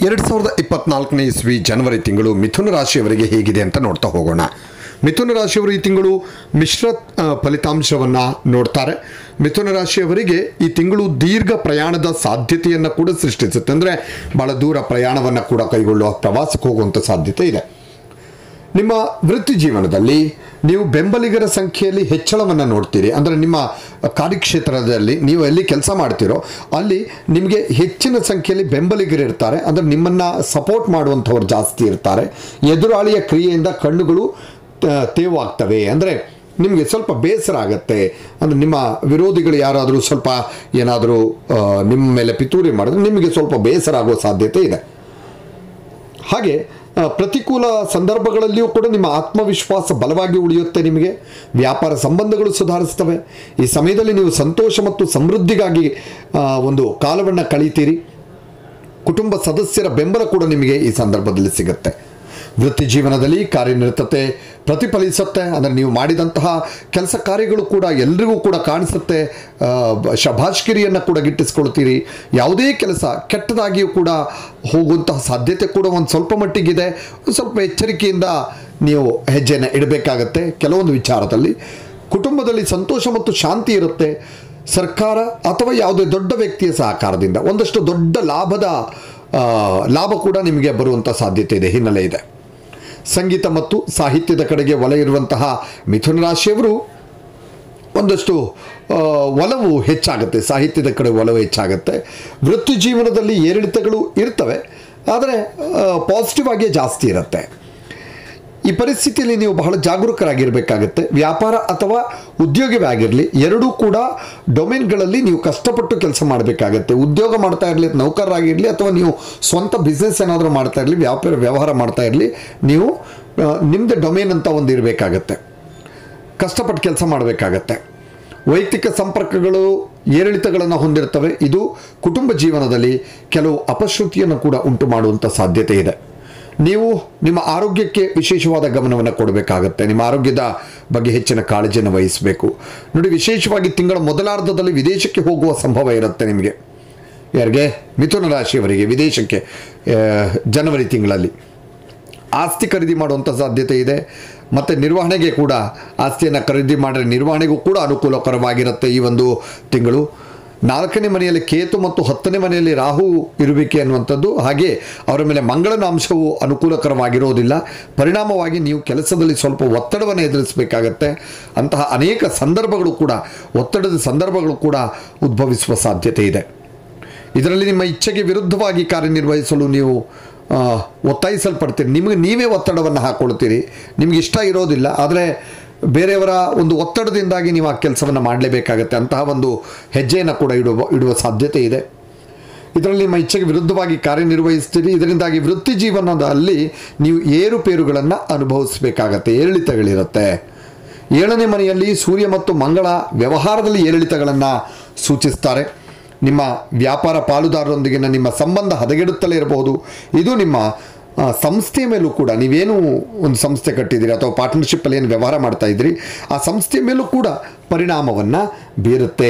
ಎರಡು ಸಾವಿರದ ಇಪ್ಪತ್ನಾಲ್ಕನೇ ಇಸ್ವಿ ಜನವರಿ ತಿಂಗಳು ಮಿಥುನ ರಾಶಿಯವರಿಗೆ ಹೇಗಿದೆ ಅಂತ ನೋಡ್ತಾ ಹೋಗೋಣ ಮಿಥುನ ರಾಶಿಯವರು ಈ ತಿಂಗಳು ಮಿಶ್ರ ಆ, ಫಲಿತಾಂಶವನ್ನು ನೋಡ್ತಾರೆ ಮಿಥುನ ರಾಶಿಯವರಿಗೆ ಈ ತಿಂಗಳು ದೀರ್ಘ ಪ್ರಯಾಣದ ಸಾಧ್ಯತೆಯನ್ನು ಕೂಡ ಸೃಷ್ಟಿಸುತ್ತೆ ಅಂದರೆ ಭಾಳ ದೂರ ಪ್ರಯಾಣವನ್ನು ಕೂಡ ಕೈಗೊಳ್ಳುವ ಪ್ರವಾಸಕ್ಕೆ ಹೋಗುವಂಥ ಸಾಧ್ಯತೆ ಇದೆ ನಿಮ್ಮ ವೃತ್ತಿ ಜೀವನದಲ್ಲಿ ನೀವು ಬೆಂಬಲಿಗರ ಸಂಖ್ಯೆಯಲ್ಲಿ ಹೆಚ್ಚಳವನ್ನು ನೋಡ್ತೀರಿ ಅಂದರೆ ನಿಮ್ಮ ಕಾರ್ಯಕ್ಷೇತ್ರದಲ್ಲಿ ನೀವು ಎಲ್ಲಿ ಕೆಲಸ ಮಾಡ್ತೀರೋ ಅಲ್ಲಿ ನಿಮಗೆ ಹೆಚ್ಚಿನ ಸಂಖ್ಯೆಯಲ್ಲಿ ಬೆಂಬಲಿಗರು ಇರ್ತಾರೆ ಅಂದರೆ ನಿಮ್ಮನ್ನು ಸಪೋರ್ಟ್ ಮಾಡುವಂಥವ್ರು ಜಾಸ್ತಿ ಇರ್ತಾರೆ ಎದುರಾಳಿಯ ಕ್ರಿಯೆಯಿಂದ ಕಣ್ಣುಗಳು ಆ, ತೇವಾಗ್ತವೆ ಅಂದರೆ ನಿಮಗೆ ಸ್ವಲ್ಪ ಬೇಸರ ಆಗುತ್ತೆ ಅಂದರೆ ನಿಮ್ಮ ವಿರೋಧಿಗಳು ಯಾರಾದರೂ ಸ್ವಲ್ಪ ಏನಾದರೂ ಆ, ನಿಮ್ಮ ಮೇಲೆ ಪಿತೂರಿ ಮಾಡಿದ್ರೆ ನಿಮಗೆ ಸ್ವಲ್ಪ ಬೇಸರ ಆಗೋ ಸಾಧ್ಯತೆ ಇದೆ ಹಾಗೆ ಆ, ಪ್ರತಿಕೂಲ ಸಂದರ್ಭಗಳಲ್ಲಿಯೂ ಕೂಡ ನಿಮ್ಮ ಆತ್ಮವಿಶ್ವಾಸ ಬಲವಾಗಿ ಉಳಿಯುತ್ತೆ ನಿಮಗೆ ವ್ಯಾಪಾರ ಸಂಬಂಧಗಳು ಸುಧಾರಿಸ್ತವೆ ಈ ಸಮಯದಲ್ಲಿ ನೀವು ಸಂತೋಷ ಮತ್ತು ಸಮೃದ್ಧಿಗಾಗಿ ಆ, ಒಂದು ಕಾಲವನ್ನು ಕಳೀತೀರಿ ಕುಟುಂಬ ಸದಸ್ಯರ ಬೆಂಬಲ ಕೂಡ ನಿಮಗೆ ಈ ಸಂದರ್ಭದಲ್ಲಿ ಸಿಗುತ್ತೆ ವೃತ್ತಿ ಜೀವನದಲ್ಲಿ ಕಾರ್ಯನಿರತತೆ ಪ್ರತಿಫಲಿಸುತ್ತೆ ಅಂದರೆ ನೀವು ಮಾಡಿದಂತಹ ಕೆಲಸ ಕಾರ್ಯಗಳು ಕೂಡ ಎಲ್ರಿಗೂ ಕೂಡ ಕಾಣಿಸುತ್ತೆ ಆ, ಬ- ಶಭಾಷ್ಕಿರಿಯನ್ನು ಕೂಡ ಗಿಟ್ಟಿಸ್ಕೊಳ್ತೀರಿ ಯಾವುದೇ ಕೆಲಸ ಕೆಟ್ಟದಾಗಿಯೂ ಕೂಡ ಹೋಗುವಂತಹ ಸಾಧ್ಯತೆ ಕೂಡ ಒಂದು ಸ್ವಲ್ಪ ಮಟ್ಟಿಗಿದೆ ಒಂದು ಸ್ವಲ್ಪ ಎಚ್ಚರಿಕೆಯಿಂದ ನೀವು ಹೆಜ್ಜೆಯನ್ನು ಇಡಬೇಕಾಗತ್ತೆ ಕೆಲವೊಂದು ವಿಚಾರದಲ್ಲಿ ಕುಟುಂಬದಲ್ಲಿ ಸಂತೋಷ ಮತ್ತು ಶಾಂತಿ ಇರುತ್ತೆ ಸರ್ಕಾರ ಅಥವಾ ಯಾವುದೇ ದೊಡ್ಡ ವ್ಯಕ್ತಿಯ ಸಹಕಾರದಿಂದ ಒಂದಷ್ಟು ದೊಡ್ಡ ಲಾಭದ ಆ, ಲಾಭ ಕೂಡ ನಿಮಗೆ ಬರುವಂಥ ಸಾಧ್ಯತೆ ಇದೆ ಹಿನ್ನೆಲೆ ಇದೆ ಸಂಗೀತ ಮತ್ತು ಸಾಹಿತ್ಯದ ಕಡೆಗೆ ಒಲ ಇರುವಂತಹ ಮಿಥುನ ರಾಶಿಯವರು ಒಂದಷ್ಟು ಆ, ಒಲವು ಹೆಚ್ಚಾಗುತ್ತೆ ಸಾಹಿತ್ಯದ ಕಡೆ ಒಲವು ಹೆಚ್ಚಾಗುತ್ತೆ ವೃತ್ತಿ ಜೀವನದಲ್ಲಿ ಏರಿಳಿತಗಳು ಇರ್ತವೆ ಆದರೆ ಪಾಸಿಟಿವ್ ಆಗಿಯೇ ಜಾಸ್ತಿ ಇರುತ್ತೆ ಈ ಪರಿಸ್ಥಿತಿಯಲ್ಲಿ ನೀವು ಬಹಳ ಜಾಗರೂಕರಾಗಿರಬೇಕಾಗುತ್ತೆ ವ್ಯಾಪಾರ ಅಥವಾ ಉದ್ಯೋಗವೇ ಆಗಿರಲಿ ಎರಡೂ ಕೂಡ ಡೊಮೇನ್ಗಳಲ್ಲಿ ನೀವು ಕಷ್ಟಪಟ್ಟು ಕೆಲಸ ಮಾಡಬೇಕಾಗತ್ತೆ ಉದ್ಯೋಗ ಮಾಡ್ತಾ ಇರಲಿ ನೌಕರರಾಗಿರಲಿ ಅಥವಾ ನೀವು ಸ್ವಂತ ಬಿಸ್ನೆಸ್ ಏನಾದರೂ ಮಾಡ್ತಾ ಇರಲಿ ವ್ಯಾಪಾರ ವ್ಯವಹಾರ ಮಾಡ್ತಾ ಇರಲಿ ನೀವು ಆ, ನಿಮ್ಮದೇ ಡೊಮೇನ್ ಅಂತ ಒಂದು ಇರಬೇಕಾಗತ್ತೆ ಕಷ್ಟಪಟ್ಟು ಕೆಲಸ ಮಾಡಬೇಕಾಗತ್ತೆ ವೈಯಕ್ತಿಕ ಸಂಪರ್ಕಗಳು ಏರಿಳಿತಗಳನ್ನು ಹೊಂದಿರ್ತವೆ ಇದು ಕುಟುಂಬ ಜೀವನದಲ್ಲಿ ಕೆಲವು ಅಪಶ್ರುತಿಯನ್ನು ಕೂಡ ಉಂಟು ಮಾಡುವಂಥ ಸಾಧ್ಯತೆ ಇದೆ ನೀವು ನಿಮ್ಮ ಆರೋಗ್ಯಕ್ಕೆ ವಿಶೇಷವಾದ ಗಮನವನ್ನು ಕೊಡಬೇಕಾಗತ್ತೆ ನಿಮ್ಮ ಆರೋಗ್ಯದ ಬಗ್ಗೆ ಹೆಚ್ಚಿನ ಕಾಳಜಿಯನ್ನು ವಹಿಸಬೇಕು ನೋಡಿ ವಿಶೇಷವಾಗಿ ತಿಂಗಳ ಮೊದಲಾರ್ಧದಲ್ಲಿ ವಿದೇಶಕ್ಕೆ ಹೋಗುವ ಸಂಭವ ಇರುತ್ತೆ ನಿಮಗೆ ಯಾರಿಗೆ ಮಿಥುನ ರಾಶಿಯವರಿಗೆ ವಿದೇಶಕ್ಕೆ ಆ, ಜನವರಿ ತಿಂಗಳಲ್ಲಿ ಆಸ್ತಿ ಖರೀದಿ ಮಾಡುವಂಥ ಸಾಧ್ಯತೆ ಇದೆ ಮತ್ತು ನಿರ್ವಹಣೆಗೆ ಕೂಡ ಆಸ್ತಿಯನ್ನು ಖರೀದಿ ಮಾಡಿದ್ರೆ ನಿರ್ವಹಣೆಗೂ ಕೂಡ ಅನುಕೂಲಕರವಾಗಿರುತ್ತೆ ಈ ಒಂದು ತಿಂಗಳು ನಾಲ್ಕನೇ ಮನೆಯಲ್ಲಿ ಕೇತು ಮತ್ತು ಹತ್ತನೇ ಮನೆಯಲ್ಲಿ ರಾಹು ಇರುವಿಕೆ ಅನ್ನುವಂಥದ್ದು ಹಾಗೆ ಅವರ ಮೇಲೆ ಮಂಗಳನ ಅಂಶವು ಅನುಕೂಲಕರವಾಗಿರೋದಿಲ್ಲ ಪರಿಣಾಮವಾಗಿ ನೀವು ಕೆಲಸದಲ್ಲಿ ಸ್ವಲ್ಪ ಒತ್ತಡವನ್ನು ಎದುರಿಸಬೇಕಾಗತ್ತೆ ಅಂತಹ ಅನೇಕ ಸಂದರ್ಭಗಳು ಕೂಡ ಒತ್ತಡದ ಸಂದರ್ಭಗಳು ಕೂಡ ಉದ್ಭವಿಸುವ ಸಾಧ್ಯತೆ ಇದೆ ಇದರಲ್ಲಿ ನಿಮ್ಮ ಇಚ್ಛೆಗೆ ವಿರುದ್ಧವಾಗಿ ಕಾರ್ಯನಿರ್ವಹಿಸಲು ನೀವು ಆ, ಒತ್ತಾಯಿಸಲ್ಪಡ್ತೀರಿ ನಿಮಗೆ ನೀವೇ ಒತ್ತಡವನ್ನು ಹಾಕ್ಕೊಳ್ತೀರಿ ನಿಮ್ಗೆ ಇಷ್ಟ ಇರೋದಿಲ್ಲ ಆದರೆ ಬೇರೆಯವರ ಒಂದು ಒತ್ತಡದಿಂದಾಗಿ ನೀವು ಆ ಕೆಲಸವನ್ನು ಮಾಡಲೇಬೇಕಾಗತ್ತೆ ಅಂತಹ ಒಂದು ಹೆಜ್ಜೆಯನ್ನು ಕೂಡ ಇಡುವ ಇಡುವ ಸಾಧ್ಯತೆ ಇದೆ ಇದರಲ್ಲಿ ನಿಮ್ಮ ಇಚ್ಛೆಗೆ ವಿರುದ್ಧವಾಗಿ ಕಾರ್ಯನಿರ್ವಹಿಸ್ತೀರಿ ಇದರಿಂದಾಗಿ ವೃತ್ತಿ ಜೀವನದಲ್ಲಿ ನೀವು ಏರುಪೇರುಗಳನ್ನು ಅನುಭವಿಸಬೇಕಾಗತ್ತೆ ಏರಿಳಿತಗಳಿರುತ್ತೆ ಏಳನೇ ಮನೆಯಲ್ಲಿ ಸೂರ್ಯ ಮತ್ತು ಮಂಗಳ ವ್ಯವಹಾರದಲ್ಲಿ ಏರಿಳಿತಗಳನ್ನು ಸೂಚಿಸ್ತಾರೆ ನಿಮ್ಮ ವ್ಯಾಪಾರ ಪಾಲುದಾರರೊಂದಿಗಿನ ನಿಮ್ಮ ಸಂಬಂಧ ಹದಗೆಡುತ್ತಲೇ ಇರಬಹುದು ಇದು ನಿಮ್ಮ ಆ, ಸಂಸ್ಥೆಯ ಮೇಲೂ ಕೂಡ ನೀವೇನು ಒಂದು ಸಂಸ್ಥೆ ಕಟ್ಟಿದ್ದೀರಿ ಅಥವಾ ಪಾರ್ಟ್ನರ್ಶಿಪ್ಪಲ್ಲಿ ಏನು ವ್ಯವಹಾರ ಮಾಡ್ತಾ ಇದ್ದೀರಿ ಆ ಸಂಸ್ಥೆಯ ಮೇಲೂ ಕೂಡ ಪರಿಣಾಮವನ್ನು ಬೀರುತ್ತೆ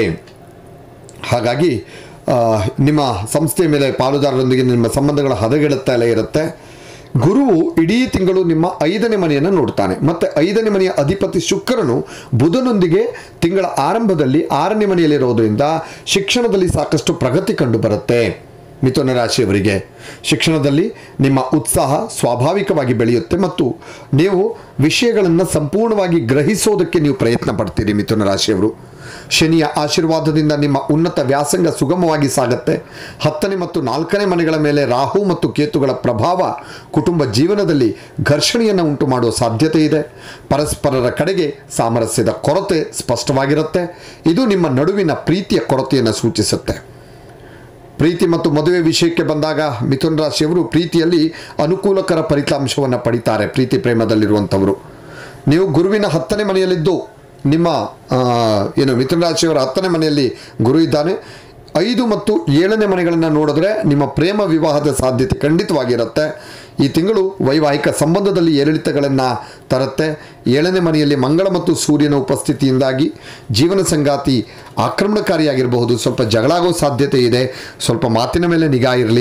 ಹಾಗಾಗಿ ಆ, ನಿಮ್ಮ ಸಂಸ್ಥೆಯ ಮೇಲೆ ಪಾಲುದಾರರೊಂದಿಗೆ ನಿಮ್ಮ ಸಂಬಂಧಗಳ ಹದಗೆಡುತ್ತಲೇ ಇರುತ್ತೆ ಗುರುವು ಇಡೀ ತಿಂಗಳು ನಿಮ್ಮ ಐದನೇ ಮನೆಯನ್ನು ನೋಡ್ತಾನೆ ಮತ್ತು ಐದನೇ ಮನೆಯ ಅಧಿಪತಿ ಶುಕ್ರನು ಬುಧನೊಂದಿಗೆ ತಿಂಗಳ ಆರಂಭದಲ್ಲಿ ಆರನೇ ಮನೆಯಲ್ಲಿರೋದ್ರಿಂದ ಶಿಕ್ಷಣದಲ್ಲಿ ಸಾಕಷ್ಟು ಪ್ರಗತಿ ಕಂಡು ಬರುತ್ತೆ ಮಿಥುನ ರಾಶಿಯವರಿಗೆ ಶಿಕ್ಷಣದಲ್ಲಿ ನಿಮ್ಮ ಉತ್ಸಾಹ ಸ್ವಾಭಾವಿಕವಾಗಿ ಬೆಳೆಯುತ್ತೆ ಮತ್ತು ನೀವು ವಿಷಯಗಳನ್ನು ಸಂಪೂರ್ಣವಾಗಿ ಗ್ರಹಿಸೋದಕ್ಕೆ ನೀವು ಪ್ರಯತ್ನ ಪಡ್ತೀರಿ ಮಿಥುನ ರಾಶಿಯವರು ಶನಿಯ ಆಶೀರ್ವಾದದಿಂದ ನಿಮ್ಮ ಉನ್ನತ ವ್ಯಾಸಂಗ ಸುಗಮವಾಗಿ ಸಾಗತ್ತೆ ಹತ್ತನೇ ಮತ್ತು ನಾಲ್ಕನೇ ಮನೆಗಳ ಮೇಲೆ ರಾಹು ಮತ್ತು ಕೇತುಗಳ ಪ್ರಭಾವ ಕುಟುಂಬ ಜೀವನದಲ್ಲಿ ಘರ್ಷಣೆಯನ್ನು ಉಂಟು ಮಾಡುವ ಸಾಧ್ಯತೆ ಇದೆ ಪರಸ್ಪರರ ಕಡೆಗೆ ಸಾಮರಸ್ಯದ ಕೊರತೆ ಸ್ಪಷ್ಟವಾಗಿರುತ್ತೆ ಇದು ನಿಮ್ಮ ನಡುವಿನ ಪ್ರೀತಿಯ ಕೊರತೆಯನ್ನು ಸೂಚಿಸುತ್ತೆ ಪ್ರೀತಿ ಮತ್ತು ಮದುವೆ ವಿಷಯಕ್ಕೆ ಬಂದಾಗ ಮಿಥುನ ರಾಶಿಯವರು ಪ್ರೀತಿಯಲ್ಲಿ ಅನುಕೂಲಕರ ಫಲಿತಾಂಶವನ್ನು ಪಡಿತಾರೆ ಪ್ರೀತಿ ಪ್ರೇಮದಲ್ಲಿರುವಂಥವರು ನೀವು ಗುರುವಿನ ಹತ್ತನೇ ಮನೆಯಲ್ಲಿದ್ದು ನಿಮ್ಮ ಆ, ಏನು ಮಿಥುನ ರಾಶಿಯವರ ಹತ್ತನೇ ಮನೆಯಲ್ಲಿ ಗುರು ಇದ್ದಾನೆ ಐದು ಮತ್ತು ಏಳನೇ ಮನೆಗಳನ್ನು ನೋಡಿದ್ರೆ ನಿಮ್ಮ ಪ್ರೇಮ ವಿವಾಹದ ಸಾಧ್ಯತೆ ಖಂಡಿತವಾಗಿರುತ್ತೆ ಈ ತಿಂಗಳು ವೈವಾಹಿಕ ಸಂಬಂಧದಲ್ಲಿ ಏರಿಳಿತಗಳನ್ನು ತರುತ್ತೆ ಏಳನೇ ಮನೆಯಲ್ಲಿ ಮಂಗಳ ಮತ್ತು ಸೂರ್ಯನ ಉಪಸ್ಥಿತಿಯಿಂದಾಗಿ ಜೀವನ ಸಂಗಾತಿ ಆಕ್ರಮಣಕಾರಿಯಾಗಿರಬಹುದು ಸ್ವಲ್ಪ ಜಗಳಾಗೋ ಸಾಧ್ಯತೆ ಇದೆ ಸ್ವಲ್ಪ ಮಾತಿನ ಮೇಲೆ ನಿಗಾ ಇರಲಿ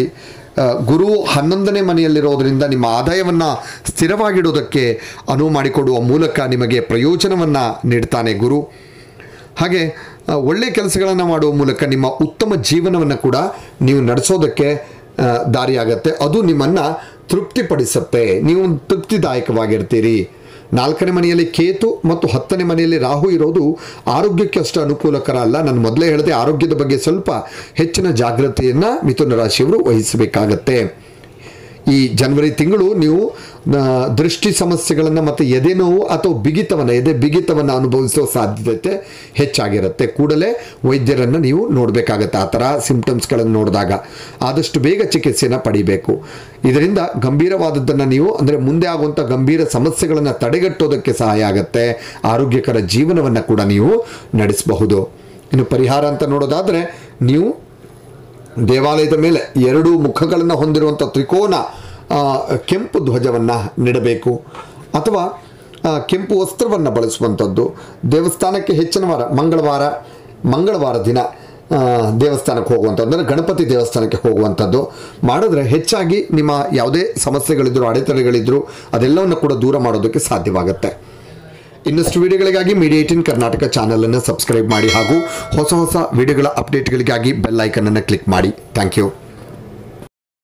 ಆ, ಗುರು ಹನ್ನೊಂದನೇ ಮನೆಯಲ್ಲಿರೋದರಿಂದ ನಿಮ್ಮ ಆದಾಯವನ್ನು ಸ್ಥಿರವಾಗಿಡೋದಕ್ಕೆ ಅನುವು ಮಾಡಿಕೊಡುವ ಮೂಲಕ ನಿಮಗೆ ಪ್ರಯೋಜನವನ್ನು ನೀಡ್ತಾನೆ ಗುರು ಹಾಗೆ ಆ, ಒಳ್ಳೆ ಕೆಲಸಗಳನ್ನು ಮಾಡುವ ಮೂಲಕ ನಿಮ್ಮ ಉತ್ತಮ ಜೀವನವನ್ನು ಕೂಡ ನೀವು ನಡೆಸೋದಕ್ಕೆ ಆ, ದಾರಿಯಾಗತ್ತೆ ಅದು ನಿಮ್ಮನ್ನು ತೃಪ್ತಿಪಡಿಸುತ್ತೆ ನೀವು ತೃಪ್ತಿದಾಯಕವಾಗಿರ್ತೀರಿ ನಾಲ್ಕನೇ ಮನೆಯಲ್ಲಿ ಕೇತು ಮತ್ತು ಹತ್ತನೇ ಮನೆಯಲ್ಲಿ ರಾಹು ಇರೋದು ಆರೋಗ್ಯಕ್ಕೆ ಅಷ್ಟು ಅನುಕೂಲಕರ ಅಲ್ಲ ನಾನು ಮೊದಲೇ ಹೇಳಿದೆ ಆರೋಗ್ಯದ ಬಗ್ಗೆ ಸ್ವಲ್ಪ ಹೆಚ್ಚಿನ ಜಾಗೃತಿಯನ್ನು ಮಿಥುನ ರಾಶಿಯವರು ವಹಿಸಬೇಕಾಗತ್ತೆ ಈ ಜನವರಿ ತಿಂಗಳು ನೀವು ಆ, ದೃಷ್ಟಿ ಸಮಸ್ಯೆಗಳನ್ನು ಮತ್ತು ಎದೆ ನೋವು ಅಥವಾ ಬಿಗಿತವನ್ನು ಎದೆ ಬಿಗಿತವನ್ನು ಅನುಭವಿಸುವ ಸಾಧ್ಯತೆ ಹೆಚ್ಚಾಗಿರುತ್ತೆ ಕೂಡಲೇ ವೈದ್ಯರನ್ನು ನೀವು ನೋಡಬೇಕಾಗತ್ತೆ ಆ ಥರ ಸಿಂಪ್ಟಮ್ಸ್ಗಳನ್ನು ನೋಡಿದಾಗ ಆದಷ್ಟು ಬೇಗ ಚಿಕಿತ್ಸೆಯನ್ನು ಪಡಿಬೇಕು ಇದರಿಂದ ಗಂಭೀರವಾದದ್ದನ್ನು ನೀವು ಅಂದರೆ ಮುಂದೆ ಆಗುವಂಥ ಗಂಭೀರ ಸಮಸ್ಯೆಗಳನ್ನು ತಡೆಗಟ್ಟೋದಕ್ಕೆ ಸಹಾಯ ಆಗುತ್ತೆ ಆರೋಗ್ಯಕರ ಜೀವನವನ್ನು ಕೂಡ ನೀವು ನಡೆಸಬಹುದು ಇನ್ನು ಪರಿಹಾರ ಅಂತ ನೋಡೋದಾದರೆ ನೀವು ದೇವಾಲಯದ ಮೇಲೆ ಎರಡು ಮುಖಗಳನ್ನು ಹೊಂದಿರುವಂಥ ತ್ರಿಕೋನ ಆ, ಕೆಂಪು ಧ್ವಜವನ್ನು ನೆಡಬೇಕು ಅಥವಾ ಆ, ಕೆಂಪು ವಸ್ತ್ರವನ್ನು ಬಳಸುವಂಥದ್ದು ದೇವಸ್ಥಾನಕ್ಕೆ ಹೆಚ್ಚಿನ ವಾರ ಮಂಗಳವಾರ ಮಂಗಳವಾರ ದಿನ ಆ, ದೇವಸ್ಥಾನಕ್ಕೆ ಹೋಗುವಂಥದ್ದು ಅಂದರೆ ಗಣಪತಿ ದೇವಸ್ಥಾನಕ್ಕೆ ಹೋಗುವಂಥದ್ದು ಮಾಡಿದ್ರೆ ಹೆಚ್ಚಾಗಿ ನಿಮ್ಮ ಯಾವುದೇ ಸಮಸ್ಯೆಗಳಿದ್ರು ಅಡೆತಡೆಗಳಿದ್ರು ಅದೆಲ್ಲವನ್ನು ಕೂಡ ದೂರ ಮಾಡೋದಕ್ಕೆ ಸಾಧ್ಯವಾಗುತ್ತೆ ಇನ್ನಷ್ಟು ವಿಡಿಯೋಗಳಿಗಾಗಿ ಮೀಡಿಯಾ ಏಟಿನ್ ಕರ್ನಾಟಕ ಚಾನಲನ್ನು ಸಬ್ಸ್ಕ್ರೈಬ್ ಮಾಡಿ ಹಾಗೂ ಹೊಸ ಹೊಸ ವಿಡಿಯೋಗಳ ಅಪ್ಡೇಟ್ಗಳಿಗಾಗಿ ಬೆಲ್ ಐಕನನ್ನು ಕ್ಲಿಕ್ ಮಾಡಿ ಥ್ಯಾಂಕ್ ಯು